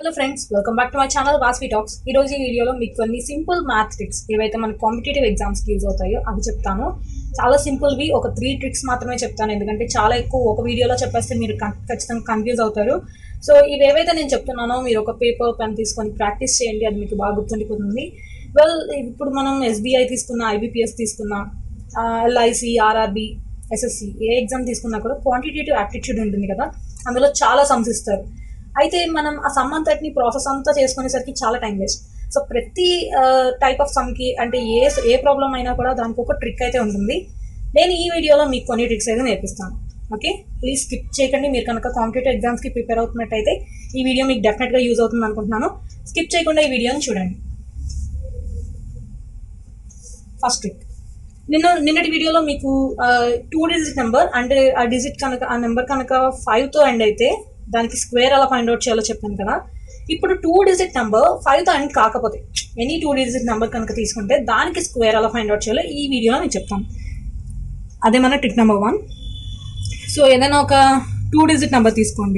hello friends welcome back to my channel Vasvi talks ఈ రోజు ఈ వీడియోలో మీకు కొన్ని సింపుల్ మ్యాథ్ ట్రిక్స్ ఏవైతే మన కాంపిటేటివ్ ఎగ్జామ్స్కి యూజ్ అవుతాయో అవి చెప్తాను చాలా సింపుల్వి ఒక త్రీ ట్రిక్స్ మాత్రమే చెప్తాను ఎందుకంటే చాలా ఎక్కువ ఒక వీడియోలో చెప్పేస్తే మీరు కన్- ఖచ్చితంగా కన్ఫ్యూజ్ అవుతారు సో ఇవి ఏవైతే నేను చెప్తున్నానో మీరు ఒక పేపర్ పెన్ తీసుకొని ప్రాక్టీస్ చేయండి అది మీకు బాగా గుర్తుండిపోతుంది వెల్ ఇప్పుడు మనం ఎస్బీఐ తీసుకున్నా ఐబీపీఎస్ తీసుకున్నా ఎల్ఐసి ఆర్ఆర్బి ఎస్ఎస్సి ఏ ఎగ్జామ్ తీసుకున్నా కూడా క్వాంటిటేటివ్ యాప్టిట్యూడ్ ఉంటుంది కదా అందులో చాలా సమ్స్ ఇస్తారు అయితే మనం ఆ సమ్ అంతటిని ప్రాసెస్ అంతా చేసుకునేసరికి చాలా టైం వేస్ట్ సో ప్రతి టైప్ ఆఫ్ సమ్కి అంటే ఏ ఏ ప్రాబ్లం అయినా కూడా దానికి ఒక ట్రిక్ అయితే ఉంటుంది నేను ఈ వీడియోలో మీకు కొన్ని ట్రిక్స్ అయితే నేర్పిస్తాను ఓకే ప్లీజ్ స్కిప్ చేయకండి మీరు కనుక కాంపిటేటివ్ ఎగ్జామ్స్కి ప్రిపేర్ అవుతున్నట్టయితే ఈ వీడియో మీకు డెఫినెట్గా యూజ్ అవుతుంది అనుకుంటున్నాను స్కిప్ చేయకుండా ఈ వీడియోని చూడండి ఫస్ట్ ట్రిక్ నిన్న నిన్నటి వీడియోలో మీకు టూ డిజిట్ నెంబర్ అంటే ఆ డిజిట్ కనుక ఆ నెంబర్ కనుక ఫైవ్తో ఎండ్ అయితే దానికి స్క్వేర్ ఎలా ఫైండ్ అవుట్ చేయాలో చెప్పాను కదా ఇప్పుడు టూ డిజిట్ నెంబర్ ఫైవ్తో ఎండ్ కాకపోతే ఎనీ టూ డిజిట్ నెంబర్ కనుక తీసుకుంటే దానికి స్క్వేర్ ఎలా ఫైండ్ అవుట్ చేయాలో ఈ వీడియోలో నేను చెప్తాను అదే మన ట్రిక్ నెంబర్ వన్ సో ఏదైనా ఒక టూ డిజిట్ నెంబర్ తీసుకోండి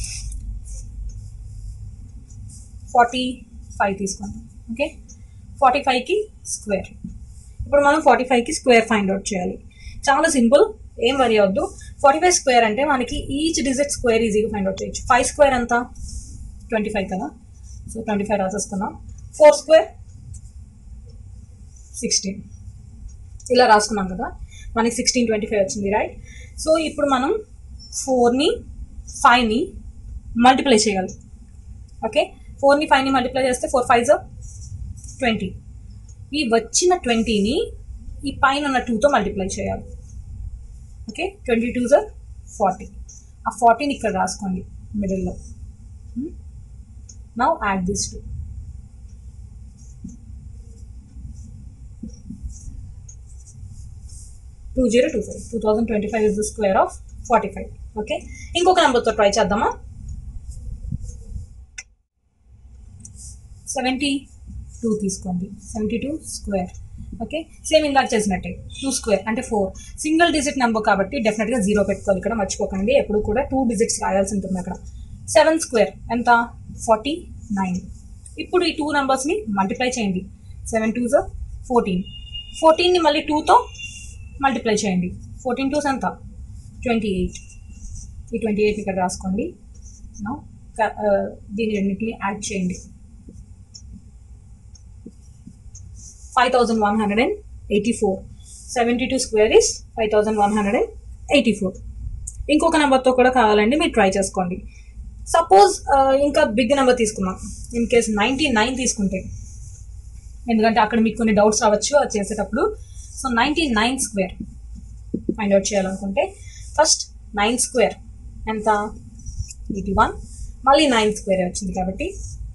ఫార్టీ ఫైవ్ తీసుకోండి ఓకే ఫార్టీ ఫైవ్కి స్క్వేర్ ఇప్పుడు మనం ఫార్టీ ఫైవ్కి స్క్వేర్ ఫైండ్ అవుట్ చేయాలి చాలా సింపుల్ ఏం వరి అవద్దు ఫార్టీ ఫైవ్ స్క్వేర్ అంటే మనకి ఈచ్ డిజిట్ స్క్వేర్ ఈజీగా ఫైండ్ అవుట్ చేయొచ్చు ఫైవ్ స్క్వేర్ ఎంత ట్వంటీ ఫైవ్ కదా సో ట్వంటీ ఫైవ్ రాసేసుకున్నాం ఫోర్ స్క్వేర్ సిక్స్టీన్ ఇలా రాసుకున్నాం కదా మనకి సిక్స్టీన్ ట్వంటీ ఫైవ్ వచ్చింది రైట్ సో ఇప్పుడు మనం ఫోర్ని ఫైవ్ని మల్టిప్లై చేయాలి ఓకే ఫోర్ని ఫైవ్ని మల్టిప్లై చేస్తే ఫోర్ ఫైవ్ జో ట్వంటీ ఈ వచ్చిన ట్వంటీని ఈ పైన ఉన్న టూతో మల్టిప్లై చేయాలి ఓకే ట్వంటీ టూ జర్ ఫార్టీ ఆ ఫార్టీని ఇక్కడ రాసుకోండి మిడిల్లో now add this two two zero two five two thousand twenty five is the square of forty five okay ఇంకొక నెంబర్తో ట్రై చేద్దామా సెవెంటీ టూ తీసుకోండి seventy two square okay same ఇందాక చేసినట్టే టూ స్క్వేర్ అంటే ఫోర్ సింగిల్ డిజిట్ నెంబర్ కాబట్టి డెఫినెట్గా zero పెట్టుకోవాలి ఇక్కడ మర్చిపోకండి ఎప్పుడు కూడా టూ డిజిట్స్ రాయాల్సి ఉంటుంది అక్కడ సెవెన్ స్క్వేర్ ఎంత ఫార్టీ నైన్ ఇప్పుడు ఈ టూ నెంబర్స్ని మల్టిప్లై చేయండి సెవెన్ టూ జో ఫోర్టీన్ ఫోర్టీన్ని మళ్ళీ టూతో మల్టిప్లై చేయండి ఫోర్టీన్ టూస్ ఎంత ట్వంటీ ఎయిట్ ఈ ట్వంటీ ఎయిట్ ఇక్కడ రాసుకోండి Now, క- ఆ, దీని రెండింటిని యాడ్ చేయండి five thousand one hundred and eighty four seventy two square is five thousand one hundred and eighty four ఇంకొక నెంబర్తో కూడా కావాలండి మీరు ట్రై చేసుకోండి సపోజ్ ఇంకా బిగ్ నెంబర్ తీసుకుందాం ఇన్ కేస్ నైంటీ నైన్ తీసుకుంటే ఎందుకంటే అక్కడ మీకు కొన్ని డౌట్స్ రావచ్చు అది చేసేటప్పుడు so ninety nine square find out చేయాలనుకుంటే ఫస్ట్ నైన్ స్క్వేర్ ఎంత ఎయిటీ వన్ మళ్ళీ నైన్ స్క్వేర్ వచ్చింది కాబట్టి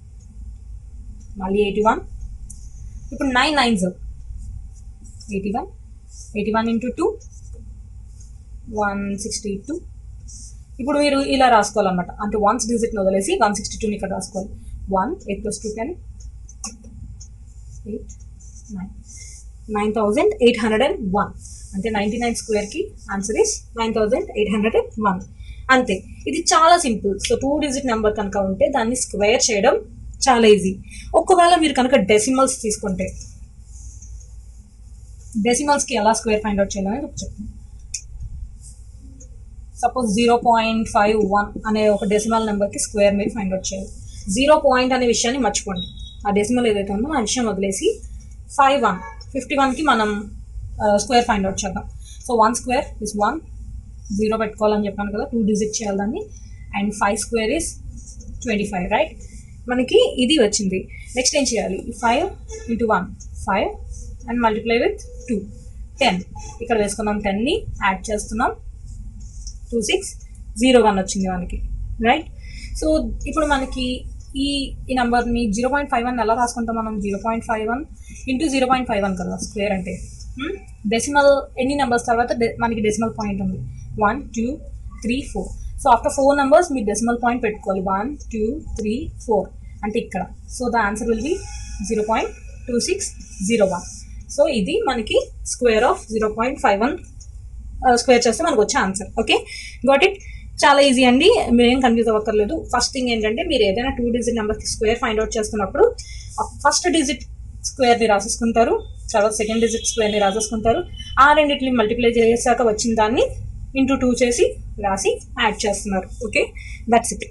మళ్ళీ ఎయిటీ వన్ ఇప్పుడు nine nines eighty one eighty one into two one sixty two ఇప్పుడు మీరు ఇలా రాసుకోవాలన్నమాట అంటే వన్స్ డిజిట్ని వదిలేసి వన్ సిక్స్టీ టూని ఇక్కడ రాసుకోవాలి one eight plus two ten eight nine nine thousand eight hundred and one అంటే నైంటీ నైన్ స్క్వేర్కి answer is nine thousand eight hundred and one అంతే ఇది చాలా simple so two digit number కనుక ఉంటే దాన్ని స్క్వేర్ చేయడం చాలా ఈజీ ఒకవేళ మీరు కనుక డెసిమల్స్ తీసుకుంటే డెసిమల్స్కి ఎలా స్క్వేర్ ఫైండ్ అవుట్ చేయాలని ఇప్పుడు చెప్తాను suppose zero point five one అనే ఒక డెసిమల్ నెంబర్కి స్క్వేర్ మీరు ఫైండ్ అవుట్ చేయాలి జీరో పాయింట్ అనే విషయాన్ని మర్చిపోండి ఆ డెసిమల్ ఏదైతే ఉందో ఆ విషయం వదిలేసి ఫైవ్ వన్ ఫిఫ్టీ వన్కి మనం స్క్వేర్ ఫైండ్ అవుట్ చేద్దాం so one square is one zero పెట్టుకోవాలని చెప్పాను కదా టూ డిజిట్ చేయాలి దాన్ని and five square is twenty five right మనకి ఇది వచ్చింది నెక్స్ట్ ఏం చేయాలి five into one five and multiply with two ten ఇక్కడ వేసుకున్నాం టెన్ని యాడ్ చేస్తున్నాం టూ సిక్స్ జీరో వన్ వచ్చింది మనకి రైట్ సో ఇప్పుడు మనకి ఈ ఈ నెంబర్ని జీరో పాయింట్ ఫైవ్ వన్ ఎలా రాసుకుంటాం మనం zero point five one into zero point five one కదా స్క్వేర్ అంటే డెసిమల్ ఎన్ని నెంబర్స్ తర్వాత de- మనకి డెసిమల్ పాయింట్ ఉంది one two three four so after four numbers మీరు డెసిమల్ పాయింట్ పెట్టుకోవాలి వన్ టూ త్రీ ఫోర్ అంటే ఇక్కడ so the answer will be zero point two six zero one so ఇది మనకి square of zero point five one square చేస్తే మనకు వచ్చే answer okay got it చాలా ఈజీ అండి మీరు ఏం కన్ఫ్యూజ్ అవ్వక్కర్లేదు ఫస్ట్ థింగ్ ఏంటంటే మీరు ఏదైనా టూ డిజిట్ నెంబర్కి స్క్వేర్ ఫైండ్ అవుట్ చేస్తున్నప్పుడు ఫస్ట్ డిజిట్ స్క్వేర్ని రాసేసుకుంటారు తర్వాత సెకండ్ డిజిట్ స్క్వేర్ని రాసేసుకుంటారు ఆ రెండింటిని మల్టిప్లై చేసాక వచ్చిన దాన్ని ఇంటూ టూ చేసి రాసి యాడ్ చేస్తున్నారు okay that's it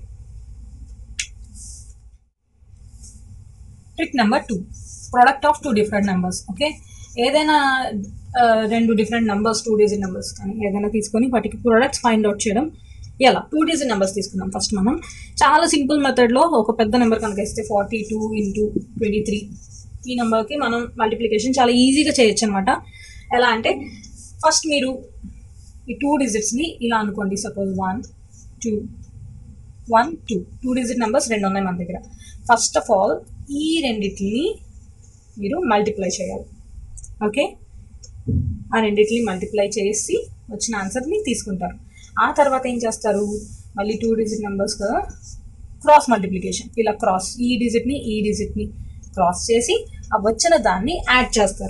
trick number two product of two different numbers okay ఏదైనా ఆ, రెండు different numbers two digit numbers కానీ ఏదైనా తీసుకొని వాటికి ప్రొడక్ట్స్ ఫైండ్ అవుట్ చేయడం ఎలా టూ డిజిట్ నెంబర్స్ తీసుకుందాం ఫస్ట్ మనం చాలా సింపుల్ మెథడ్లో ఒక పెద్ద నెంబర్ కనుక ఇస్తే forty two into twenty three ఈ నెంబర్కి మనం మల్టిప్లికేషన్ చాలా ఈజీగా చేయొచ్చు అనమాట ఎలా అంటే ఫస్ట్ మీరు ఈ టూ డిజిట్స్ని ఇలా అనుకోండి suppose one two one two two digit numbers రెండు ఉన్నాయి మన దగ్గర ఫస్ట్ ఆఫ్ ఆల్ ఈ రెండిటిని మీరు మల్టిప్లై చేయాలి ఓకే ఆ రెండిటిని మల్టిప్లై చేసి వచ్చిన ఆన్సర్ని తీసుకుంటారు ఆ తర్వాత ఏం చేస్తారు మళ్ళీ టూ డిజిట్ నెంబర్స్ కదా క్రాస్ మల్టిప్లికేషన్ ఇలా క్రాస్ ఈ డిజిట్ని ఈ డిజిట్ని క్రాస్ చేసి ఆ వచ్చిన దాన్ని యాడ్ చేస్తారు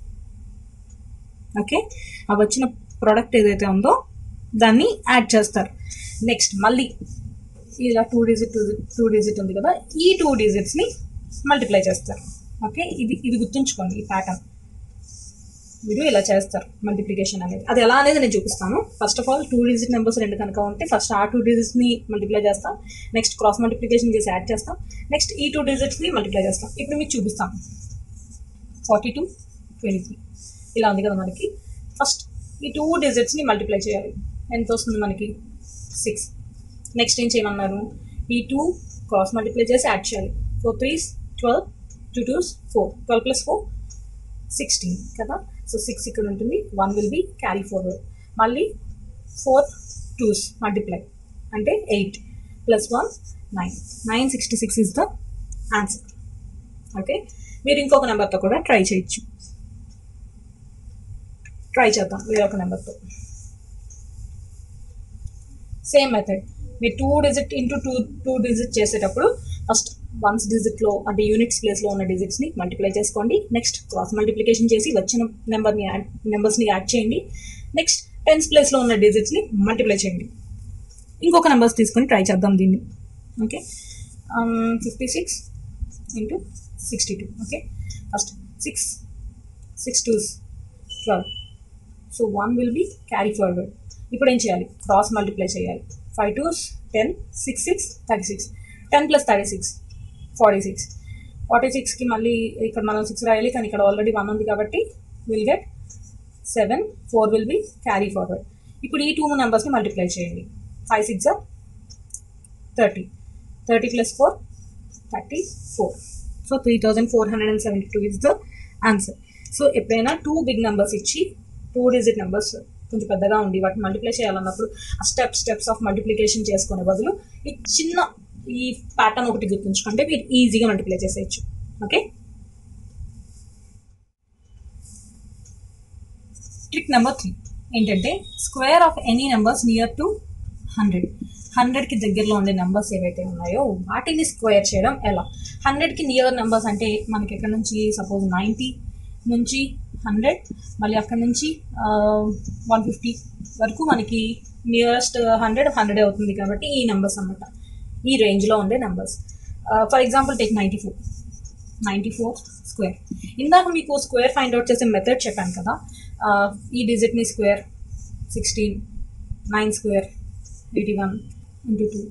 ఓకే ఆ వచ్చిన ప్రోడక్ట్ ఏదైతే ఉందో దాన్ని యాడ్ చేస్తారు నెక్స్ట్ మళ్ళీ ఇలా two digit two two digit ఉంది కదా ఈ టూ డిజిట్స్ని మల్టిప్లై చేస్తారు ఓకే ఇది ఇది గుర్తుంచుకోండి ఈ ప్యాటర్న్ మీరు ఇలా చేస్తారు మల్టిప్లికేషన్ అనేది అది ఎలా అనేది నేను చూపిస్తాను first of all two digit numbers రెండు కనుక ఉంటే ఫస్ట్ ఆ టూ డిజిట్స్ని మల్టిప్లై చేస్తాం నెక్స్ట్ క్రాస్ మల్టిప్లికేషన్ చేసి యాడ్ చేస్తాం నెక్స్ట్ ఈ టూ డిజిట్స్ని మల్టిప్లై చేస్తాం ఇప్పుడు మీకు చూపిస్తాం ఫార్టీ టూ ట్వంటీ త్రీ ఇలా ఉంది కదా మనకి ఫస్ట్ ఈ టూ డిజిట్స్ని మల్టిప్లై చేయాలి ఎంత వస్తుంది మనకి సిక్స్ నెక్స్ట్ ఏం చేయమన్నారు ఈ టూ క్రాస్ మల్టిప్లై చేసి యాడ్ చేయాలి four threes twelve two twos four twelve plus four sixteen కదా సో సిక్స్ ఇక్కడ ఉంటుంది one will be carry forward మళ్ళీ ఫోర్ టూస్ మల్టిప్లై అంటే eight plus one nine nine sixty six is the answer okay మీరు ఇంకొక నెంబర్తో కూడా try చేయొచ్చు ట్రై చేద్దాం వేరొక నెంబర్తో సేమ్ మెథడ్ మీరు two digit into two two digit చేసేటప్పుడు ఫస్ట్ వన్స్ డిజిట్లో అంటే యూనిట్స్ ప్లేస్లో ఉన్న డిజిట్స్ని మల్టిప్లై చేసుకోండి నెక్స్ట్ క్రాస్ మల్టిప్లికేషన్ చేసి వచ్చిన నెంబర్ని యాడ్ నెంబర్స్ని యాడ్ చేయండి నెక్స్ట్ టెన్స్ ప్లేస్లో ఉన్న డిజిట్స్ని మల్టిప్లై చేయండి ఇంకొక నెంబర్స్ తీసుకొని ట్రై చేద్దాం దీన్ని okay fifty six into sixty two okay first six six twos twelve so one will be carry forward ఇప్పుడు ఏం చేయాలి క్రాస్ మల్టిప్లై చేయాలి five twos ten six six thirty six ten plus thirty six forty six forty సిక్స్కి మళ్ళీ ఇక్కడ మనం six రాయాలి కానీ ఇక్కడ ఆల్రెడీ వన్ ఉంది కాబట్టి will get seven four will be carry forward ఇప్పుడు ఈ టూ నెంబర్స్ని మల్టిప్లై చేయండి five six thirty thirty plus four thirty four so three thousand four hundred and seventy two is the answer so ఎప్పుడైనా two big numbers ఇచ్చి two digit numbers కొంచెం పెద్దగా ఉండి వాటిని మల్టిప్లై చేయాలన్నప్పుడు ఆ స్టెప్ స్టెప్స్ ఆఫ్ మల్టిప్లికేషన్ చేసుకునే బదులు ఈ చిన్న ఈ ప్యాటర్న్ ఒకటి గుర్తుంచుకుంటే మీరు ఈజీగా మల్టిప్లై చేసేయచ్చు ఓకే ట్రిక్ నెంబర్ త్రీ ఏంటంటే square of any numbers near to hundred హండ్రెడ్కి దగ్గరలో ఉండే నెంబర్స్ ఏవైతే ఉన్నాయో వాటిని స్క్వేర్ చేయడం ఎలా హండ్రెడ్కి నియర్ నెంబర్స్ అంటే మనకి ఎక్కడ నుంచి సపోజ్ నైంటీ నుంచి హండ్రెడ్ మళ్ళీ అక్కడ నుంచి వన్ ఫిఫ్టీ వరకు మనకి నియరెస్ట్ హండ్రెడ్ హండ్రెడ్ అవుతుంది కాబట్టి ఈ నెంబర్స్ అన్నమాట ఈ రేంజ్లో ఉండే numbers for example take ninety four ninety four square ఇందాక మీకు స్క్వేర్ ఫైండ్ అవుట్ చేసే మెథడ్ చెప్పాను కదా ఆ, ఈ డిజిట్ని square sixteen nine square eighty one into two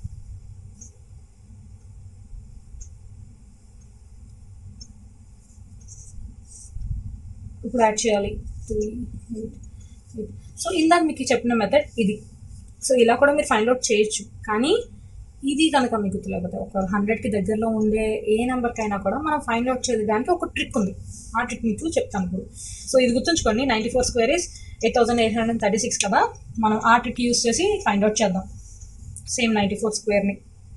ఇప్పుడు యాడ్ చేయాలి త్రీ ఎయిట్ ఎయిట్ సో ఇందాక మీకు చెప్పిన మెథడ్ ఇది సో ఇలా కూడా మీరు ఫైండ్ అవుట్ చేయొచ్చు కానీ ఇది కనుక మీకు తెలియకపోతే ఒక హండ్రెడ్కి దగ్గరలో ఉండే ఏ నెంబర్కైనా కూడా మనం ఫైండ్ అవుట్ చేయడానికి ఒక ట్రిక్ ఉంది ఆ ట్రిక్ మీకు చెప్తాను ఇప్పుడు సో ఇది గుర్తుంచుకోండి ninety four square is eight thousand eight hundred thirty six కదా మనం ఆ ట్రిక్ యూస్ చేసి ఫైండ్ అవుట్ చేద్దాం సేమ్ నైంటీ ఫోర్ స్క్వేర్ని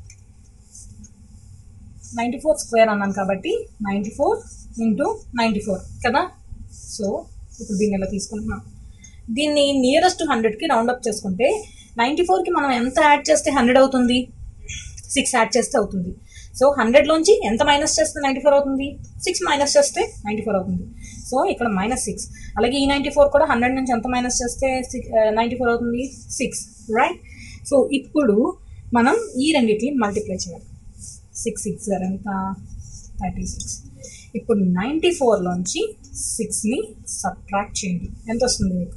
నైంటీ ఫోర్ స్క్వేర్ అన్నాను కాబట్టి ninety four into ninety four కదా సో ఇప్పుడు దీన్ని ఇలా తీసుకుంటున్నాం దీన్ని నియరెస్ట్ హండ్రెడ్కి రౌండ్ అప్ చేసుకుంటే నైంటీ ఫోర్కి మనం ఎంత యాడ్ చేస్తే హండ్రెడ్ అవుతుంది సిక్స్ యాడ్ చేస్తే అవుతుంది సో హండ్రెడ్లోంచి ఎంత మైనస్ చేస్తే నైంటీ ఫోర్ అవుతుంది సిక్స్ మైనస్ చేస్తే నైంటీ ఫోర్ అవుతుంది సో ఇక్కడ మైనస్ సిక్స్ అలాగే ఈ నైంటీ ఫోర్ కూడా హండ్రెడ్ నుంచి ఎంత మైనస్ చేస్తే నైంటీ ఫోర్ అవుతుంది సిక్స్ రైట్ సో ఇప్పుడు మనం ఈ రెండింటిని మల్టిప్లై చేయాలి సిక్స్ సిక్స్ జర్ ఎంత థర్టీ సిక్స్ ఇప్పుడు నైంటీ ఫోర్లోంచి సిక్స్ని సబ్ట్రాక్ట్ చేయండి ఎంత వస్తుంది మీకు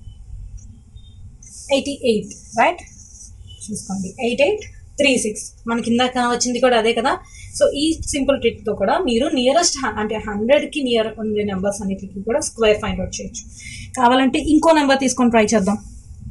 ఎయిటీ ఎయిట్ రైట్ చూసుకోండి ఎయిట్ ఎయిట్ త్రీ సిక్స్ మనకి ఇందాక వచ్చింది కూడా అదే కదా సో ఈ సింపుల్ ట్రిక్తో కూడా మీరు నియరెస్ట్ అంటే హండ్రెడ్కి నియర్ ఉండే నెంబర్స్ అన్నిటికి కూడా స్క్వేర్ ఫైండ్ అవుట్ చేయొచ్చు కావాలంటే ఇంకో నెంబర్ తీసుకొని ట్రై చేద్దాం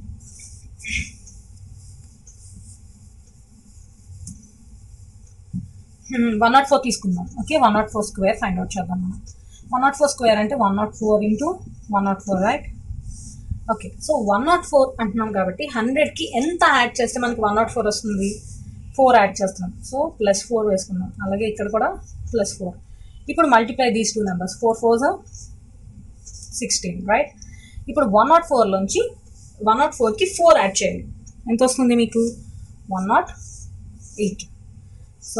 వన్ నాట్ ఫోర్ తీసుకుందాం okay one not four square find out చేద్దాం మనం వన్ నాట్ ఫోర్ స్క్వేర్ అంటే one not four into one not four right okay so one not four అంటున్నాం కాబట్టి హండ్రెడ్కి ఎంత యాడ్ చేస్తే మనకి వన్ నాట్ ఫోర్ వస్తుంది ఫోర్ యాడ్ చేస్తున్నాం సో ప్లస్ ఫోర్ వేసుకుందాం అలాగే ఇక్కడ కూడా ప్లస్ ఫోర్ ఇప్పుడు multiply these two numbers four four sixteen right ఇప్పుడు వన్ నాట్ ఫోర్లోంచి వన్ నాట్ ఫోర్కి ఫోర్ యాడ్ చేయాలి ఎంత వస్తుంది మీకు one not eight so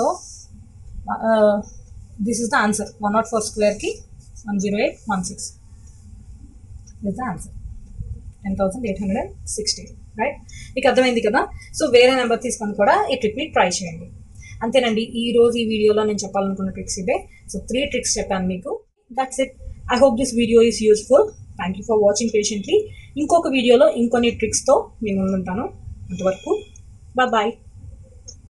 this is the answer one not four స్క్వేర్కి one zero eight one six is the answer ten thousand eight hundred and sixty right మీకు అర్థమైంది కదా so వేరే నెంబర్ తీసుకొని కూడా ఈ ట్రిక్ని ట్రై చేయండి అంతేనండి ఈ రోజు ఈ వీడియోలో నేను చెప్పాలనుకున్న ట్రిక్స్ ఇవే సో త్రీ ట్రిక్స్ చెప్పాను మీకు that's it I hope this video is useful thank you for watching patiently ఇంకొక వీడియోలో ఇంకొన్ని ట్రిక్స్తో మేము ముందుంటాను అంతవరకు బాయ్